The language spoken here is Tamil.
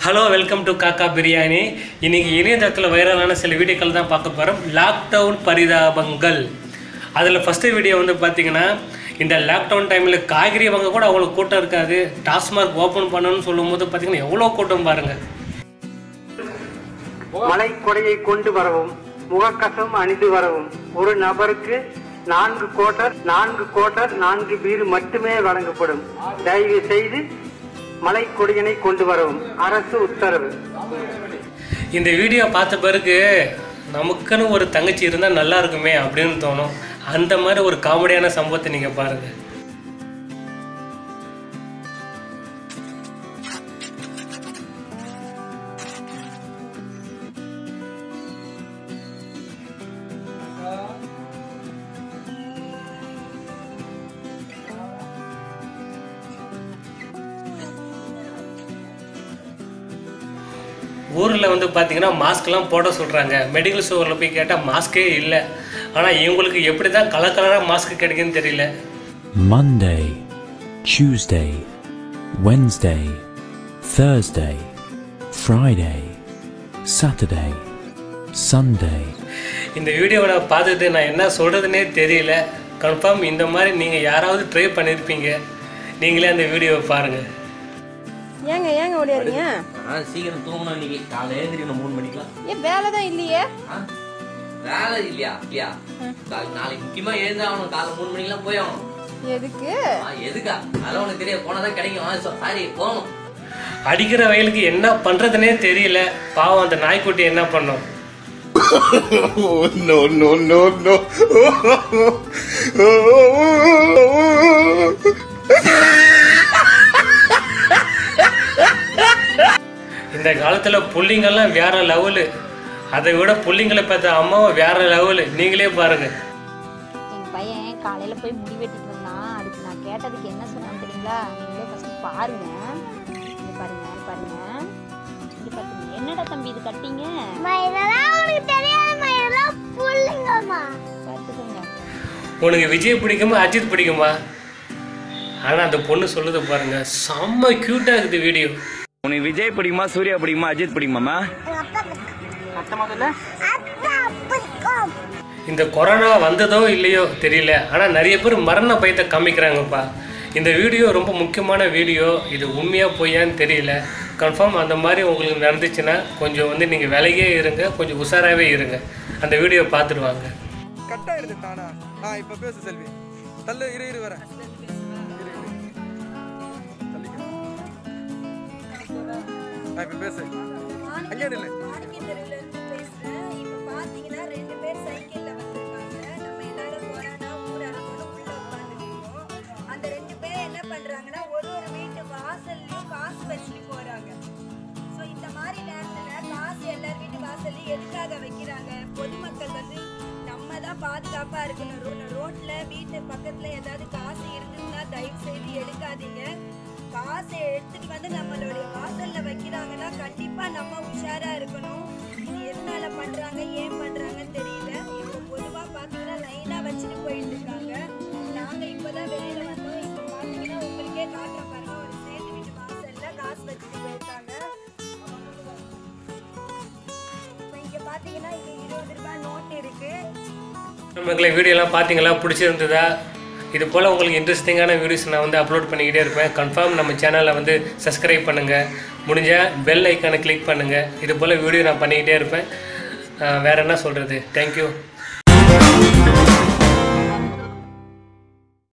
ஹலோ வெல்கம் டு காக்கா பிரியாணி இன்னைக்கு இணையதளத்தில் வைரலான சில வீடியோக்கள் தான் பார்க்க போகிறோம் லாக்டவுன் பரிதாபங்கள் அதில் ஃபஸ்ட்டு வீடியோ வந்து பார்த்தீங்கன்னா இந்த லாக்டவுன் டைமில் காய்கறி வாங்க கூட அவ்வளோ கூட்டம் இருக்காது டாஸ்மார்க் ஓப்பன் பண்ணணும்னு சொல்லும்போது பார்த்தீங்கன்னா எவ்வளோ கூட்டம் பாருங்கள் மலை கொடையை கொண்டு வரவும் முகக்கசம் அணிந்து வரவும் ஒரு நபருக்கு நான்கு கோட்டர் நான்கு கோட்டர் நான்கு பீர் மட்டுமே வழங்கப்படும் தயவு செய்து மலை கொடியினை கொண்டு வரவும் அரசு உத்தரவு இந்த வீடியோ பார்த்த பிறகு நமக்குன்னு ஒரு தங்கச்சி இருந்தால் நல்லா இருக்குமே அப்படின்னு தோணும் அந்த மாதிரி ஒரு காமெடியான சம்பவத்தை நீங்கள் பாருங்கள் ஊரில் வந்து பார்த்தீங்கன்னா மாஸ்க்லாம் போட சொல்கிறாங்க மெடிக்கல் ஸ்டோரில் போய் கேட்டால் மாஸ்க்கே இல்லை ஆனால் இவங்களுக்கு எப்படி தான் கலர் கலராக மாஸ்க் கிடைக்குன்னு தெரியல Monday, Tuesday, Wednesday, Thursday, Friday, Saturday, Sunday. இந்த வீடியோவை பார்த்துட்டு நான் என்ன சொல்கிறதுனே தெரியல கன்ஃபார்ம் இந்த மாதிரி நீங்கள் யாராவது ட்ரை பண்ணியிருப்பீங்க நீங்களே அந்த வீடியோவை பாருங்கள் ஏங்க ஏங்க ஓடியாரீங்க ஆ சீக்கிரம் தூங்கணும் இன்னைக்கு காலையில எழுந்திரிக்கணும் மூணு மணிக்கெல்லாம் ஏன் வேலை தான் இல்லையே ஆ? வேலை இல்லையா இல்லையா நாளைக்கு நாளைக்கு முக்கியமா எழுந்தாகணும் காலை மூணு மணிக்கெல்லாம் போய் ஆகணும் எதுக்கு ஆ, எதுக்கா அதெல்லாம் உனக்கு தெரியாது போனாதான் கிடைக்கும் சாரி போகணும் அடிக்கிற வயலுக்கு என்ன பண்ணுறதுனே தெரியல பாவம் அந்த நாய்க்குட்டி என்ன பண்ணும் no, no, no, no. இந்த காலத்தில் புள்ளிங்கெல்லாம் வேற லெவலு அதை விட புள்ளிங்களை பார்த்த அம்மாவை வேற லெவலு நீங்களே பாருங்கள் எங்க பையன் காலையில போய் முடி வெட்டிட்டு வந்தான் அதுக்கு நான் கேட்டதுக்கு என்ன சொன்னான்னு தெரியுங்களா நீங்களே ஃபர்ஸ்ட் பாருங்க இது பாருங்க இது பாருங்க இது பாருங்க என்னடா தம்பி இது கட்டிங்க பார்த்துக்கோங்க உனக்கு விஜய் பிடிக்குமா அஜித் பிடிக்குமா ஆனால் அந்த பொண்ணு சொல்லுது பாருங்க செம்ம க்யூட்டாக இருக்குது வீடியோ உனக்கு விஜய் பிடிக்குமா சூர்யா பிடிக்குமா அஜித் பிடிக்குமாமா இந்த கொரோனா வந்ததோ இல்லையோ தெரியல ஆனால் நிறைய பேர் மரண பயத்தை காமிக்கிறாங்கப்பா இந்த வீடியோ ரொம்ப முக்கியமான வீடியோ இது உண்மையாக பொய்யான்னு தெரியல கன்ஃபார்ம் அந்த மாதிரி உங்களுக்கு நடந்துச்சுன்னா கொஞ்சம் வந்து நீங்கள் விலகியே இருங்க கொஞ்சம் உஷாராகவே இருங்க அந்த வீடியோ பார்த்துட்டு வாங்க கட் ஆயிடுது தானா ஆ இப்ப பேசு செல்வி தள்ளு இரு இரு வரேன் இரு, இரு. தள்ளிக்க. ஆ, இப்ப பேசு அங்கே நில்லு அந்த ரெண்டு பேர் என்ன பண்றாங்கன்னா ஒரு ஒரு வீட்டு வாசல்லையும் காசு வச்சுட்டு போறாங்க ஸோ இந்த மாதிரி நேரத்துல காசு எல்லார் வீட்டு வாசல்லையும் எதுக்காக வைக்கிறாங்க பொதுமக்கள் வந்து நம்ம தான் பாதுகாப்பா இருக்கணும் ரோ- ரோட்ல வீட்டு பக்கத்துல ஏதாவது காசு இருந்ததுன்னா தயவு செய்து எடுக்காதீங்க காசை எடுத்துட்டு வந்து நம்மளுடைய வாசல்ல வைக்கிறாங்கன்னா கண்டிப்பா நம்ம உஷாரா இருக்கணும் இது எதனால பண்றாங்க ஏன் பண்றாங்கன்னு தெரியல இப்போ பொதுவா பாத்தீங்கன்னா லைனா வச்சுட்டு போயிட்டு இருக்காங்க நாங்க இப்பதான் வெளியில வந்தோம் இப்போ பாத்தீங்கன்னா உங்களுக்கே காட்டுற பாருங்க ஒரு சேர்த்து வீட்டு வாசல்ல காசு வச்சுட்டு போயிருக்காங்க இப்போ இங்க பாத்தீங்கன்னா இங்க இருபது ரூபாய் நோட் இருக்கு நம்மளை வீடியோலாம் பார்த்தீங்களா பிடிச்சிருந்ததா இது போல் உங்களுக்கு இன்ட்ரெஸ்டிங்கான வீடியோஸ் நான் வந்து அப்லோட் பண்ணிக்கிட்டே இருப்பேன் கன்ஃபார்ம் நம்ம சேனலை வந்து சப்ஸ்கிரைப் பண்ணுங்கள் முடிஞ்சால் பெல் ஐக்கானை கிளிக் பண்ணுங்கள் இது போல் வீடியோ நான் பண்ணிக்கிட்டே இருப்பேன் அஹ் வேற என்ன சொல்கிறது தேங்க்யூ